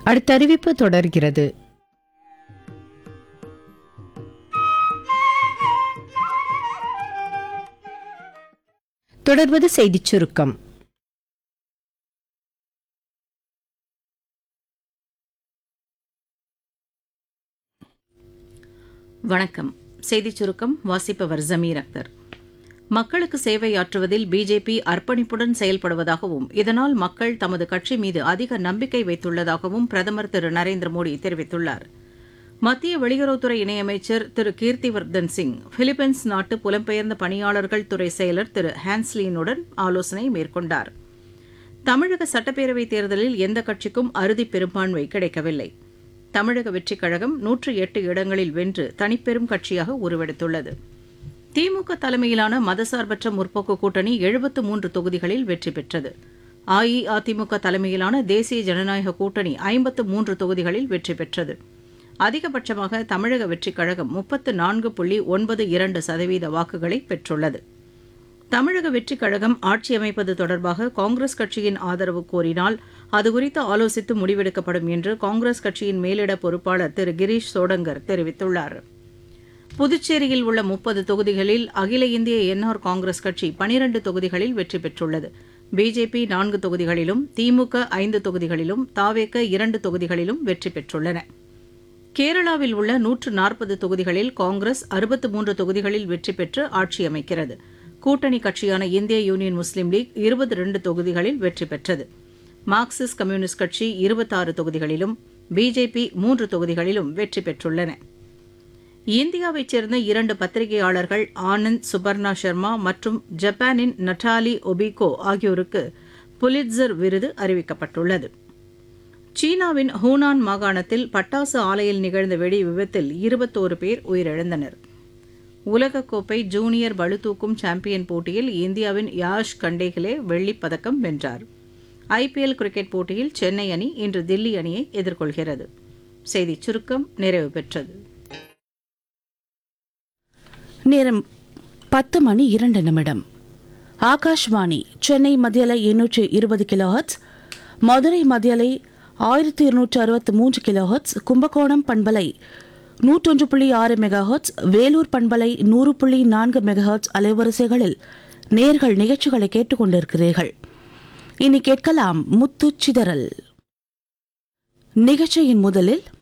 அடுத்த அறிவிப்பு தொடர்கிறது தொடர்வது செய்திச் சுருக்கம் வணக்கம் செய்திச் சுருக்கம் வாசிப்பவர் ஜமீர் அக்தர் மக்களுக்கு சேவையாற்றுவதில் பிஜேபி அர்ப்பணிப்புடன் செயல்படுவதாகவும் இதனால் மக்கள் தமது கட்சி மீது அதிக நம்பிக்கை வைத்துள்ளதாகவும் பிரதமர் திரு நரேந்திர மோடி தெரிவித்துள்ளார் மத்திய வெளியுறவுத்துறை இணையமைச்சர் திரு கீர்த்திவர்தன் சிங் பிலிப்பைன்ஸ் நாட்டு புலம்பெயர்ந்த பணியாளர்கள் துறை செயலர் திரு ஹான்ஸ்லீனுடன் ஆலோசனை மேற்கொண்டார் தமிழக சட்டப்பேரவைத் தேர்தலில் எந்த கட்சிக்கும் அறுதி பெரும்பான்மை கிடைக்கவில்லை தமிழக வெற்றிக் கழகம் நூற்று எட்டு இடங்களில் வென்று தனிப்பெரும் கட்சியாக உருவெடுத்துள்ளது திமுக தலைமையிலான மதசார்பற்ற முற்போக்கு கூட்டணி எழுபத்து மூன்று தொகுதிகளில் வெற்றி பெற்றது அஇஅதிமுக தலைமையிலான தேசிய ஜனநாயக கூட்டணி ஐம்பத்து மூன்று தொகுதிகளில் வெற்றி பெற்றது அதிகபட்சமாக தமிழக வெற்றிக் கழகம் முப்பத்து நான்கு புள்ளி ஒன்பது இரண்டு சதவீத வாக்குகளை பெற்றுள்ளது தமிழக வெற்றிக் கழகம் ஆட்சி அமைப்பது தொடர்பாக காங்கிரஸ் கட்சியின் ஆதரவு கோரினால் அது குறித்து ஆலோசித்து முடிவெடுக்கப்படும் என்று காங்கிரஸ் கட்சியின் மேலிட பொறுப்பாளர் திரு கிரீஷ் சோடங்கர் தெரிவித்துள்ளார் புதுச்சேரியில் உள்ள முப்பது தொகுதிகளில் அகில இந்திய என்ஆர் காங்கிரஸ் கட்சி பனிரண்டு தொகுதிகளில் வெற்றி பெற்றுள்ளது பிஜேபி நான்கு தொகுதிகளிலும் திமுக ஐந்து தொகுதிகளிலும் தாவேக இரண்டு தொகுதிகளிலும் வெற்றி பெற்றுள்ளன கேரளாவில் உள்ள நூற்று நாற்பது தொகுதிகளில் காங்கிரஸ் அறுபத்து மூன்று தொகுதிகளில் வெற்றி பெற்று ஆட்சி அமைக்கிறது கூட்டணி கட்சியான இந்திய யூனியன் முஸ்லீம் லீக் இருபத்தி ரெண்டு தொகுதிகளில் வெற்றி பெற்றது மார்க்சிஸ்ட் கம்யூனிஸ்ட் கட்சி இருபத்தாறு தொகுதிகளிலும் பிஜேபி மூன்று தொகுதிகளிலும் வெற்றி பெற்றுள்ளன இந்தியாவைச் சேர்ந்த இரண்டு பத்திரிகையாளர்கள் ஆனந்த் சுபர்ணா சர்மா மற்றும் ஜப்பானின் நட்டாலி ஒபிகோ ஆகியோருக்கு புலிட்சர் விருது அறிவிக்கப்பட்டுள்ளது சீனாவின் ஹூனான் மாகாணத்தில் பட்டாசு ஆலையில் நிகழ்ந்த வெடி விபத்தில் இருபத்தோரு பேர் உயிரிழந்தனர் உலகக்கோப்பை ஜூனியர் பளுதூக்கும் சாம்பியன் போட்டியில் இந்தியாவின் யாஷ் கண்டேகலே வெள்ளிப் பதக்கம் வென்றார் ஐபிஎல் கிரிக்கெட் போட்டியில் சென்னை அணி இன்று தில்லி அணியை எதிர்கொள்கிறது செய்திச் சுருக்கம் நிறைவு பெற்றது நேரம் பத்து மணி இரண்டு நிமிடம் ஆகாஷ்வாணி சென்னை மத்தியலை எண்ணூற்று இருபது கிலோஹர்ட்ஸ் மதுரை மத்தியலை ஆயிரத்தி இருநூற்று அறுபத்தி மூன்று கிலோஹர்ட்ஸ் கும்பகோணம் பண்பலை நூற்றொன்று புள்ளி ஆறு மெகாஹர்ட்ஸ் வேலூர் பண்பலை நூறு புள்ளி நான்கு மெகாஹர்ட்ஸ் அலைவரிசைகளில் நேர்கள் நிகழ்ச்சிகளை கேட்டுக்கொண்டிருக்கிறீர்கள் இனி கேட்கலாம் முத்து சிதறல் நிகழ்ச்சியின் முதலில்